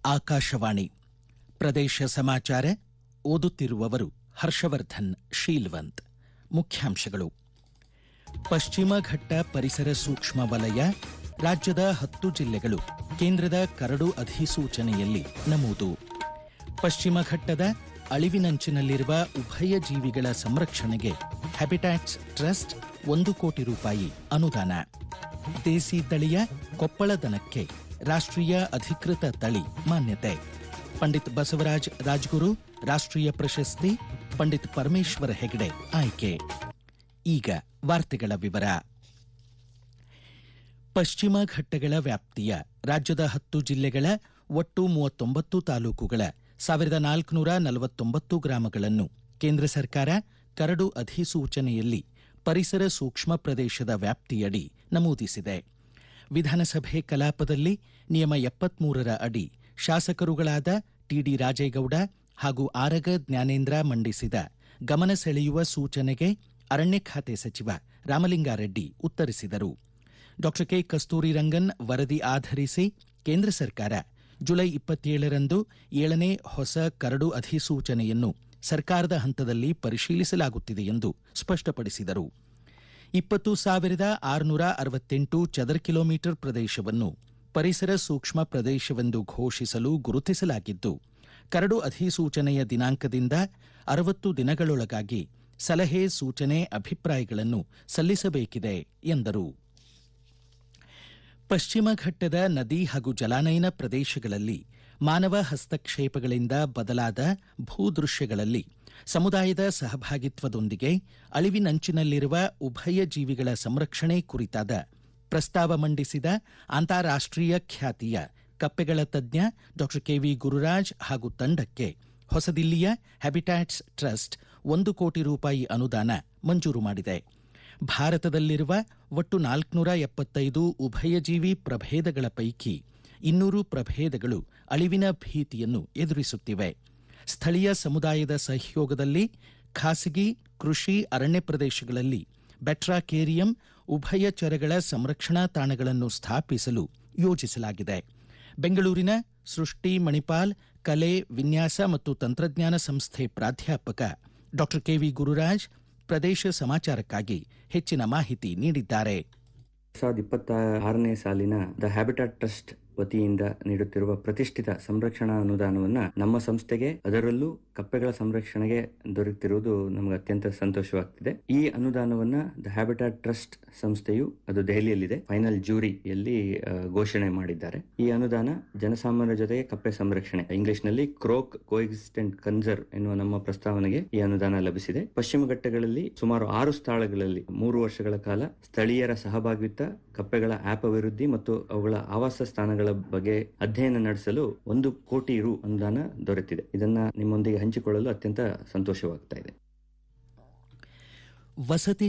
ಆಕಾಶವಾಣಿ ಪ್ರದೇಶ ಸಮಾಚಾರ ಓದುತ್ತಿರುವವರು ಹರ್ಷವರ್ಧನ್ ಶೀಲ್ವಂತ್ ಮುಖ್ಯಾಂಶಗಳು ಪಶ್ಚಿಮ ಘಟ್ಟ ಪರಿಸರ ಸೂಕ್ಷ್ಮ ವಲಯ ರಾಜ್ಯದ ಹತ್ತು ಜಿಲ್ಲೆಗಳು ಕೇಂದ್ರದ ಕರಡು ಅಧಿಸೂಚನೆಯಲ್ಲಿ ನಮೂದು ಪಶ್ಚಿಮ ಘಟ್ಟದ ಅಳಿವಿನಂಚಿನಲ್ಲಿರುವ ಉಭಯ ಜೀವಿಗಳ ಸಂರಕ್ಷಣೆಗೆ ಹ್ಯಾಬಿಟ್ಯಾಟ್ಸ್ ಟ್ರಸ್ಟ್ ಒಂದು ಕೋಟಿ ರೂಪಾಯಿ ಅನುದಾನ ದೇಸಿ ತಳಿಯ ಕೊಪ್ಪಳ ದನಕ್ಕೆ ರಾಷ್ಟ್ರೀಯ ಅಧಿಕೃತ ತಳಿ ಮಾನ್ಯತೆ ಪಂಡಿತ್ ಬಸವರಾಜ್ ರಾಜ್ಗುರು ರಾಷ್ಟ್ರೀಯ ಪ್ರಶಸ್ತಿ ಪಂಡಿತ್ ಪರಮೇಶ್ವರ ಹೆಗಡೆ ಆಯ್ಕೆ ಈಗ ವಾರ್ತೆಗಳ ವಿವರ ಪಶ್ಚಿಮ ಘಟ್ಟಗಳ ವ್ಯಾಪ್ತಿಯ ರಾಜ್ಯದ ಹತ್ತು ಜಿಲ್ಲೆಗಳ ಒಟ್ಟು ಮೂವತ್ತೊಂಬತ್ತು ತಾಲೂಕುಗಳ ಸಾವಿರದ ನಾಲ್ಕುನೂರ ನಲವತ್ತೊಂಬತ್ತು ಗ್ರಾಮಗಳನ್ನು ಕೇಂದ್ರ ಸರ್ಕಾರ ಕರಡು ಅಧಿಸೂಚನೆಯಲ್ಲಿ ಪರಿಸರ ಸೂಕ್ಷ್ಮ ಪ್ರದೇಶದ ವ್ಯಾಪ್ತಿಯಡಿ ನಮೂದಿಸಿದೆ ವಿಧಾನಸಭೆ ಕಲಾಪದಲ್ಲಿ ನಿಯಮ ಎಪ್ಪತ್ಮೂರರ ಅಡಿ ಶಾಸಕರುಗಳಾದ ಟಿಡಿ ರಾಜೇಗೌಡ ಹಾಗೂ ಆರಗ ಜ್ಞಾನೇಂದ್ರ ಮಂಡಿಸಿದ ಗಮನ ಸೆಳೆಯುವ ಸೂಚನೆಗೆ ಅರಣ್ಯ ಖಾತೆ ಸಚಿವ ರಾಮಲಿಂಗಾರೆಡ್ಡಿ ಉತ್ತರಿಸಿದರು ಡಾಕ್ಟರ್ ಕೆ ಕಸ್ತೂರಿ ರಂಗನ್ ವರದಿ ಆಧರಿಸಿ ಕೇಂದ್ರ ಸರ್ಕಾರ ಜುಲೈ ಇಪ್ಪತ್ತೇಳರಂದು ಏಳನೇ ಹೊಸ ಕರಡು ಅಧಿಸೂಚನೆಯನ್ನು ಸರ್ಕಾರದ ಹಂತದಲ್ಲಿ ಪರಿಶೀಲಿಸಲಾಗುತ್ತಿದೆ ಎಂದು ಸ್ಪಷ್ಟಪಡಿಸಿದರು ಇಪ್ಪತ್ತು ಸಾವಿರದ ಆರುನೂರ ಅರವತ್ತೆಂಟು ಚದರ ಕಿಲೋಮೀಟರ್ ಪ್ರದೇಶವನ್ನು ಪರಿಸರ ಸೂಕ್ಷ್ಮ ಪ್ರದೇಶವೆಂದು ಘೋಷಿಸಲು ಗುರುತಿಸಲಾಗಿದ್ದು ಕರಡು ಅಧಿಸೂಚನೆಯ ದಿನಾಂಕದಿಂದ ಅರವತ್ತು ದಿನಗಳೊಳಗಾಗಿ ಸಲಹೆ ಸೂಚನೆ ಅಭಿಪ್ರಾಯಗಳನ್ನು ಸಲ್ಲಿಸಬೇಕಿದೆ ಎಂದರು ಪಶ್ಚಿಮ ಘಟ್ಟದ ನದಿ ಹಾಗೂ ಜಲಾನಯನ ಪ್ರದೇಶಗಳಲ್ಲಿ ಮಾನವ ಹಸ್ತಕ್ಷೇಪಗಳಿಂದ ಬದಲಾದ ಭೂದೃಶ್ಯಗಳಲ್ಲಿ ಸಮುದಾಯದ ಸಹಭಾಗಿತ್ವದೊಂದಿಗೆ ಅಳಿವಿನಂಚಿನಲ್ಲಿರುವ ಉಭಯ ಜೀವಿಗಳ ಸಂರಕ್ಷಣೆ ಕುರಿತಾದ ಪ್ರಸ್ತಾವ ಮಂಡಿಸಿದ ಅಂತಾರಾಷ್ಟ್ರೀಯ ಖ್ಯಾತಿಯ ಕಪ್ಪೆಗಳ ತಜ್ಞ ಡಾಕ್ಟರ್ ಕೆವಿ ಗುರುರಾಜ್ ಹಾಗೂ ತಂಡಕ್ಕೆ ಹೊಸದಿಲ್ಲಿಯ ಹ್ಯಾಬಿಟ್ಯಾಟ್ಸ್ ಟ್ರಸ್ಟ್ ಒಂದು ಕೋಟಿ ರೂಪಾಯಿ ಅನುದಾನ ಮಂಜೂರು ಮಾಡಿದೆ ಭಾರತದಲ್ಲಿರುವ ಒಟ್ಟು ನಾಲ್ಕುನೂರ ಎಪ್ಪತ್ತೈದು ಉಭಯಜೀವಿ ಪ್ರಭೇದಗಳ ಪೈಕಿ ಇನ್ನೂರು ಪ್ರಭೇದಗಳು ಅಳಿವಿನ ಭೀತಿಯನ್ನು ಎದುರಿಸುತ್ತಿವೆ ಸ್ಥಳೀಯ ಸಮುದಾಯದ ಸಹಯೋಗದಲ್ಲಿ ಖಾಸಗಿ ಕೃಷಿ ಅರಣ್ಯ ಪ್ರದೇಶಗಳಲ್ಲಿ ಬೆಟ್ರಾಕೇರಿಯಂ ಉಭಯಚರಗಳ ಸಂರಕ್ಷಣಾ ತಾಣಗಳನ್ನು ಸ್ಥಾಪಿಸಲು ಯೋಜಿಸಲಾಗಿದೆ ಬೆಂಗಳೂರಿನ ಸೃಷ್ಟಿ ಮಣಿಪಾಲ್ ಕಲೆ ವಿನ್ಯಾಸ ಮತ್ತು ತಂತ್ರಜ್ಞಾನ ಸಂಸ್ಥೆ ಪ್ರಾಧ್ಯಾಪಕ ಡಾಕ್ಟರ್ ಕೆವಿ ಗುರುರಾಜ್ ಪ್ರದೇಶ ಸಮಾಚಾರಕ್ಕಾಗಿ ಹೆಚ್ಚಿನ ಮಾಹಿತಿ ನೀಡಿದ್ದಾರೆ ಸಾವಿರದ ಇಪ್ಪತ್ತ ಆರನೇ ಸಾಲಿನ ದ ಹ್ಯಾಬಿಟಾಟ್ ಟ್ರಸ್ಟ್ ವತಿಯಿಂದ ನೀಡುತ್ತಿರುವ ಪ್ರತಿಷ್ಠಿತ ಸಂರಕ್ಷಣಾ ಅನುದಾನವನ್ನ ನಮ್ಮ ಸಂಸ್ಥೆಗೆ ಅದರಲ್ಲೂ ಕಪ್ಪೆಗಳ ಸಂರಕ್ಷಣೆಗೆ ದೊರೆತಿರುವುದು ನಮಗೆ ಅತ್ಯಂತ ಸಂತೋಷವಾಗ್ತಿದೆ ಈ ಅನುದಾನವನ್ನ ದ ಹ್ಯಾಬಿಟಾಟ್ ಟ್ರಸ್ಟ್ ಸಂಸ್ಥೆಯು ಅದು ದೆಹಲಿಯಲ್ಲಿದೆ ಫೈನಲ್ ಜೂರಿಯಲ್ಲಿ ಆ, ಘೋಷಣೆ ಮಾಡಿದ್ದಾರೆ ಈ ಅನುದಾನ ಜನಸಾಮಾನ್ಯರ ಜೊತೆಗೆ ಕಪ್ಪೆ ಸಂರಕ್ಷಣೆ ಇಂಗ್ಲಿಷ್ ನಲ್ಲಿ ಕ್ರೋಕ್ ಕೋಎಕ್ಸಿಸ್ಟೆಂಟ್ ಕನ್ಸರ್ವ್ ಎನ್ನುವ ನಮ್ಮ ಪ್ರಸ್ತಾವನೆಗೆ ಈ ಅನುದಾನ ಲಭಿಸಿದೆ ಪಶ್ಚಿಮ ಘಟ್ಟಗಳಲ್ಲಿ ಸುಮಾರು ಆರು ಸ್ಥಳಗಳಲ್ಲಿ ಮೂರು ವರ್ಷಗಳ ಕಾಲ ಸ್ಥಳೀಯರ ಸಹಭಾಗಿತ್ವ ಕಪ್ಪೆಗಳ ಆಪ್ ಅಭಿವೃದ್ಧಿ ಮತ್ತು ಅವುಗಳ ಆವಾಸ ಸ್ಥಾನಗಳ ಬಗ್ಗೆ ಅಧ್ಯಯನ ನಡೆಸಲು ಒಂದು ಕೋಟಿ ರು ಅನುದಾನ ದೊರೆತಿದೆ ಇದನ್ನ ನಿಮ್ಮೊಂದಿಗೆ ಹಂಚಿಕೊಳ್ಳಲು ಅತ್ಯಂತ ಸಂತೋಷವಾಗ್ತಾ ಇದೆ ವಸತಿ